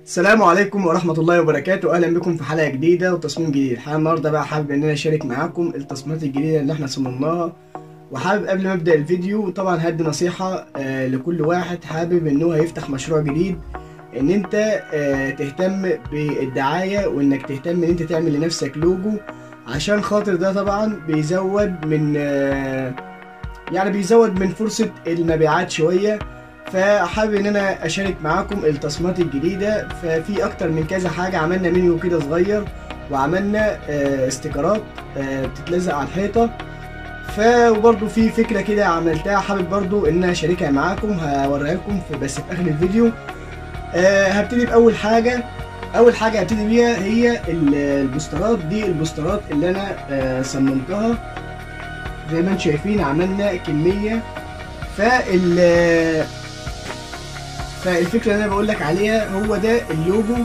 السلام عليكم ورحمة الله وبركاته أهلا بكم في حلقة جديدة وتصميم جديد الحلقة النهاردة بقى حابب إن أنا أشارك معاكم التصميمات الجديدة اللي إحنا صممناها وحابب قبل ما أبدأ الفيديو طبعا هدي نصيحة آه لكل واحد حابب إن هو يفتح مشروع جديد إن أنت آه تهتم بالدعاية وإنك تهتم إن أنت تعمل لنفسك لوجو عشان خاطر ده طبعا بيزود من آه يعني بيزود من فرصة المبيعات شوية فحابب ان انا اشارك معاكم التصميمات الجديده ففي اكتر من كذا حاجه عملنا منيو كده صغير وعملنا آه، استيكرات آه، بتتلزق على الحيطه فبرضه في فكره كده عملتها حابب برضه ان انا اشاركها معاكم هوريها لكم في بس في اخر الفيديو آه، هبتدي باول حاجه اول حاجه هبتدي بيها هي ال- البوسترات دي البوسترات اللي انا آه، صممتها زي ما انتم شايفين عملنا كميه فال فالفكره اللي انا بقول لك عليها هو ده اللوجو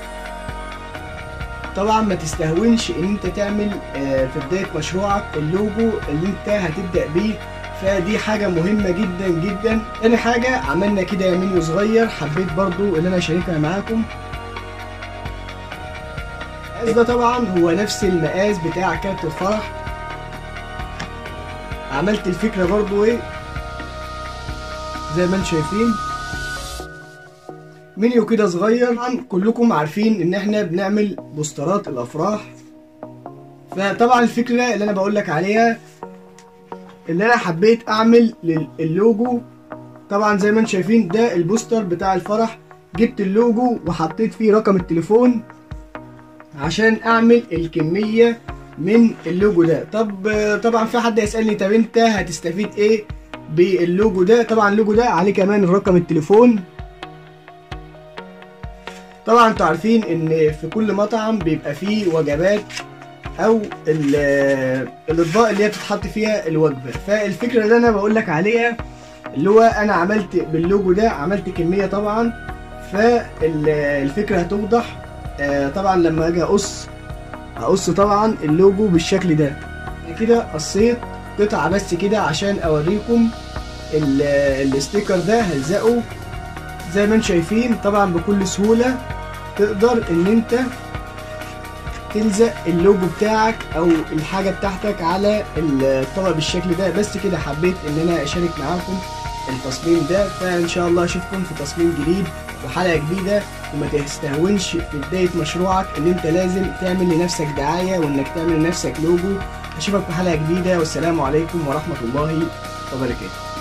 طبعا ما تستهونش ان انت تعمل آه، في بدايه مشروعك اللوجو اللي انت هتبدا بيه فدي حاجه مهمه جدا جدا تاني حاجه عملنا كده منيو صغير حبيت برضو ان انا اشاركها معاكم المقاس ده طبعا هو نفس المقاس بتاع كارت الفرح عملت الفكره برضو ايه زي ما انتم شايفين منيو كده صغير طبعا كلكم عارفين ان احنا بنعمل بوسترات الافراح فطبعا الفكره اللي انا بقول لك عليها اللي انا حبيت اعمل للوجو طبعا زي ما انتم شايفين ده البوستر بتاع الفرح جبت اللوجو وحطيت فيه رقم التليفون عشان اعمل الكميه من اللوجو ده طب طبعا في حد يسالني طب انت هتستفيد ايه باللوجو ده طبعا اللوجو ده عليه كمان رقم التليفون طبعا انتوا عارفين ان في كل مطعم بيبقى فيه وجبات او ال- الاطباق اللي هي بتتحط فيها الوجبه فالفكره اللي انا بقول لك عليها اللي هو انا عملت باللوجو ده عملت كميه طبعا فالفكره هتوضح آه، طبعا لما اجي اقص هقص طبعا اللوجو بالشكل ده أنا كده قصيت قطعه بس كده عشان اوريكم ال- الاستيكر ده هلزقه زي ما انتم شايفين طبعا بكل سهولة تقدر ان انت تلزق اللوجو بتاعك او الحاجة بتاعتك على الطبق بالشكل ده بس كده حبيت ان انا اشارك معاكم التصميم ده فان شاء الله اشوفكم في تصميم جديد وحلقة جديدة وما تستهونش في بداية مشروعك ان انت لازم تعمل لنفسك دعاية وانك تعمل لنفسك لوجو اشوفك في حلقة جديدة والسلام عليكم ورحمة الله وبركاته